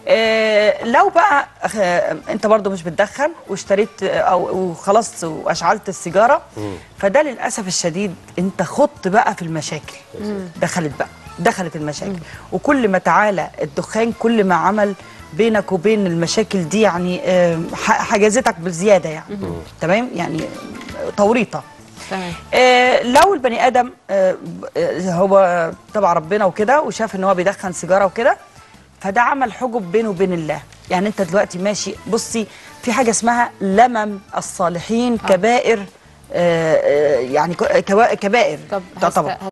آه لو بقى آه انت برضو مش بتدخن واشتريت آه، او وخلاص واشعلت السيجاره فده للاسف الشديد انت خضت بقى في المشاكل دخلت بقى دخلت المشاكل وكل ما تعالى الدخان كل ما عمل بينك وبين المشاكل دي يعني آه، ح- حجزتك بالزياده يعني تمام يعني توريطه تمام آه، لو البني ادم آه، آه، هو تبع ربنا وكده وشاف ان هو بيدخن سيجاره وكده فده عمل حجب بينه وبين الله يعني انت دلوقتي ماشي بصي في حاجه اسمها لمم الصالحين كبائر آه، آه، يعني ك- كبائر طب تعتبر هست-